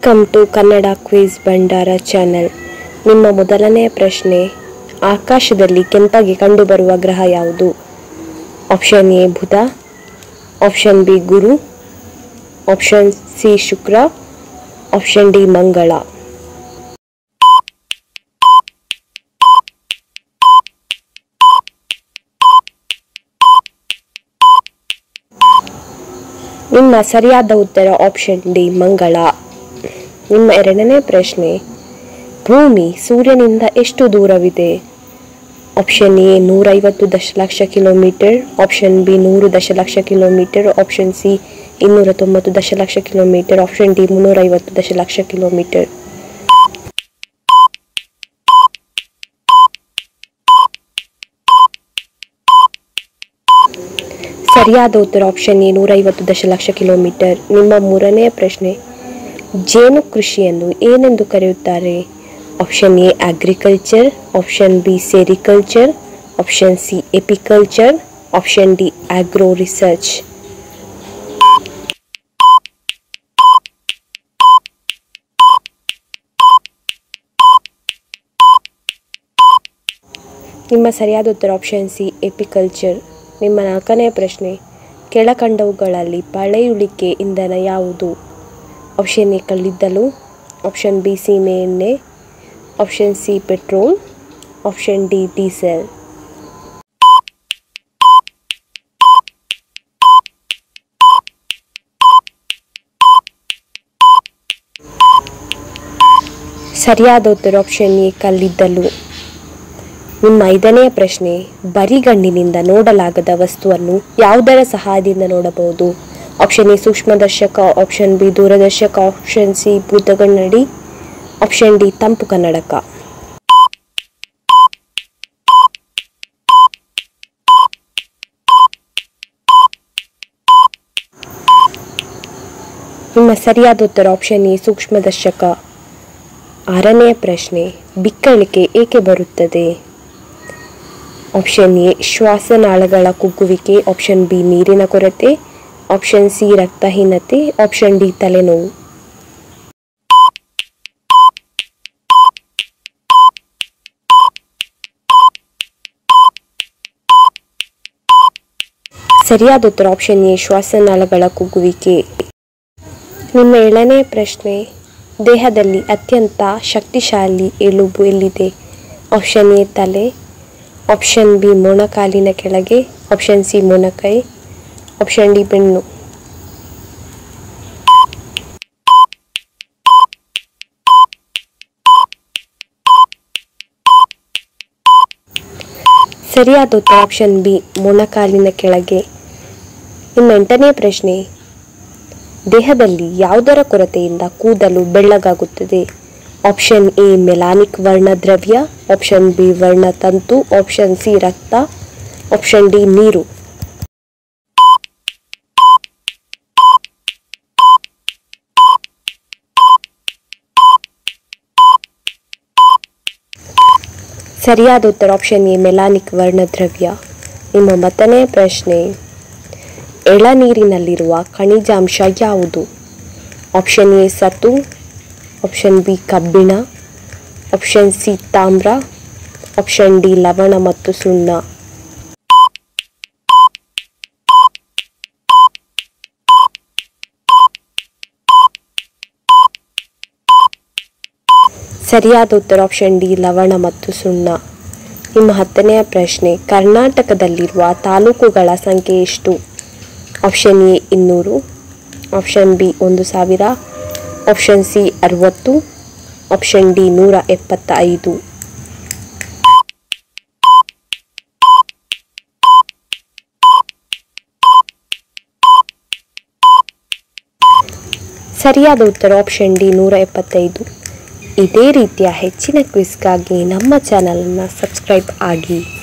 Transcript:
welcome to Kannada quiz ಭಂಡಾರ channel ನಿಮ್ಮ ಮೊದಲನೇ ಪ್ರಶ್ನೆ ಆಕಾಶದಲ್ಲಿ ಕೆಂಪಾಗಿ ಕಂಡುಬರುವ ಗ್ರಹ ಯಾವುದು ಆಪ್ಷನ್ ಎ ಬುಧ ಆಪ್ಷನ್ ಬಿ ಗುರು ಆಪ್ಷನ್ ಸಿ ಶುಕ್ರ ಆಪ್ಷನ್ ಡಿ ಮಂಗಳ ನಿಮ್ಮ ಸರಿಯಾದ ಉತ್ತರ ಆಪ್ಷನ್ ಡಿ ಮಂಗಳ ನಿಮ್ಮ ಎರಡನೇ ಪ್ರಶ್ನೆ ಭೂಮಿ ಸೂರ್ಯನಿಂದ ಎಷ್ಟು ದೂರವಿದೆ ಆಪ್ಷನ್ ಎ ನೂರೈವತ್ತು ದಶಲಕ್ಷ ಕಿಲೋಮೀಟರ್ ಆಪ್ಷನ್ ಬಿ ನೂರು ದಶಲಕ್ಷ ಕಿಲೋಮೀಟರ್ ಆಪ್ಷನ್ ಸಿ ಇನ್ನೂರ ತೊಂಬತ್ತು ದಶಲಕ್ಷ ಕಿಲೋಮೀಟರ್ ಆಪ್ಷನ್ ಡಿ ಮುನ್ನೂರೈವತ್ತು ದಶಲಕ್ಷ ಕಿಲೋಮೀಟರ್ ಸರಿಯಾದ ಉತ್ತರ ಆಪ್ಷನ್ ಎ ನೂರೈವತ್ತು ದಶಲಕ್ಷ ಕಿಲೋಮೀಟರ್ ನಿಮ್ಮ ಮೂರನೇ ಪ್ರಶ್ನೆ ಜೇನು ಕೃಷಿಯನ್ನು ಏನೆಂದು ಕರೆಯುತ್ತಾರೆ option A agriculture option B sericulture option C apiculture option D agro research ನಿಮ್ಮ ಸರಿಯಾದ ಉತ್ತರ ಆಪ್ಷನ್ ಸಿ ಎಪಿಕಲ್ಚರ್ ನಿಮ್ಮ ನಾಲ್ಕನೇ ಪ್ರಶ್ನೆ ಕೆಳಕಂಡವುಗಳಲ್ಲಿ ಪಳೆಯುಳಿಕೆ ಇಂಧನ ಯಾವುದು ಆಪ್ಷನ್ ಎ ಕಲ್ಲಿದ್ದಲು ಆಪ್ಷನ್ ಬಿ ಸೀಮೆ ಎಣ್ಣೆ option C petrol option D diesel ಸರಿಯಾದ ಉತ್ತರ ಆಪ್ಷನ್ ಎ ಕಲ್ಲಿದ್ದಲು ನಿಮ್ಮ ಐದನೆಯ ಪ್ರಶ್ನೆ ಬರಿಗಣ್ಣಿನಿಂದ ನೋಡಲಾಗದ ವಸ್ತುವನ್ನು ಯಾವುದರ ಸಹಾಯದಿಂದ ನೋಡಬಹುದು ಆಪ್ಷನ್ ಎ ಸೂಕ್ಷ್ಮದರ್ಶಕ ಆಪ್ಷನ್ ಬಿ ದೂರದರ್ಶಕ ಆಪ್ಷನ್ ಸಿ ಭೂತಗನ್ನಡಿ ಆಪ್ಷನ್ ಡಿ ತಂಪು ಕನ್ನಡಕ ನಿಮ್ಮ ಸರಿಯಾದ ಉತ್ತರ ಆಪ್ಷನ್ ಎ ಸೂಕ್ಷ್ಮದರ್ಶಕ ಆರನೆಯ ಪ್ರಶ್ನೆ ಬಿಕ್ಕಳಿಕೆ ಏಕೆ ಬರುತ್ತದೆ ಆಪ್ಷನ್ ಎ ಶ್ವಾಸನಾಳಗಳ ಕುಗ್ಗುವಿಕೆ ಆಪ್ಷನ್ ಬಿ ನೀರಿನ ಕೊರತೆ ಆಪ್ಷನ್ ಸಿ ರಕ್ತಹೀನತೆ ಆಪ್ಷನ್ ಡಿ ತಲೆನೋವು ಸರಿಯಾದ ಉತ್ತರ ಆಪ್ಷನ್ ಎ ಶ್ವಾಸನಾಳಗಳ ಕುಗ್ಗುವಿಕೆ ನಿಮ್ಮ ಏಳನೇ ಪ್ರಶ್ನೆ ದೇಹದಲ್ಲಿ ಅತ್ಯಂತ ಶಕ್ತಿಶಾಲಿ ಎಲುಬು ಎಲ್ಲಿದೆ ಆಪ್ಷನ್ ಎ ತಲೆ ಆಪ್ಷನ್ ಬಿ ಮೊಣಕಾಲಿನ ಕೆಳಗೆ ಆಪ್ಷನ್ ಸಿ ಮೊಣಕೈ ಆಪ್ಷನ್ ಡಿ ಬೆನ್ನು ಸರಿಯಾದ ಉತ್ತರ ಆಪ್ಷನ್ ಬಿ ಮೊಣಕಾಲಿನ ಕೆಳಗೆ ನಿಮ್ಮ ಎಂಟನೇ ಪ್ರಶ್ನೆ ದೇಹದಲ್ಲಿ ಯಾವುದರ ಕೊರತೆಯಿಂದ ಕೂದಲು ಬೆಳ್ಳಗಾಗುತ್ತದೆ ಆಪ್ಷನ್ ಎ ಮೆಲಾನಿಕ್ ವರ್ಣದ್ರವ್ಯ ಆಪ್ಷನ್ ಬಿ ವರ್ಣತಂತು ಆಪ್ಷನ್ ಸಿ ರಕ್ತ ಆಪ್ಷನ್ ಡಿ ನೀರು ಸರಿಯಾದ ಉತ್ತರ ಆಪ್ಷನ್ ಎ ಮೆಲಾನಿಕ್ ವರ್ಣದ್ರವ್ಯ ನಿಮ್ಮ ಮತ್ತನೇ ಪ್ರಶ್ನೆ ಎಳನೀರಿನಲ್ಲಿರುವ ಖನಿಜಾಂಶ ಯಾವುದು ಆಪ್ಷನ್ ಎ ಸತು ಆಪ್ಷನ್ ಬಿ ಕಬ್ಬಿಣ ಆಪ್ಷನ್ ಸಿ ತಾಮ್ರ ಆಪ್ಷನ್ ಡಿ ಲವಣ ಮತ್ತು ಸುಣ್ಣ ಸರಿಯಾದ ಉತ್ತರ ಆಪ್ಷನ್ ಡಿ ಲವಣ ಮತ್ತು ಸುಣ್ಣ ನಿಮ್ಮ ಹತ್ತನೆಯ ಪ್ರಶ್ನೆ ಕರ್ನಾಟಕದಲ್ಲಿರುವ ತಾಲೂಕುಗಳ ಸಂಖ್ಯೆ ಎಷ್ಟು ಆಪ್ಷನ್ ಎ ಇನ್ನೂರು ಆಪ್ಷನ್ ಬಿ ಒಂದು ಸಾವಿರ ಆಪ್ಷನ್ ಸಿ ಅರವತ್ತು ಆಪ್ಷನ್ ಡಿ ನೂರ ಎಪ್ಪತ್ತ ಐದು ಸರಿಯಾದ ಉತ್ತರ ಆಪ್ಷನ್ ಡಿ ನೂರ ಎಪ್ಪತ್ತೈದು ಇದೇ ರೀತಿಯ ಹೆಚ್ಚಿನ ಕ್ವಿಸ್ಗಾಗಿ ನಮ್ಮ ಚಾನಲನ್ನು ಸಬ್ಸ್ಕ್ರೈಬ್ ಆಗಿ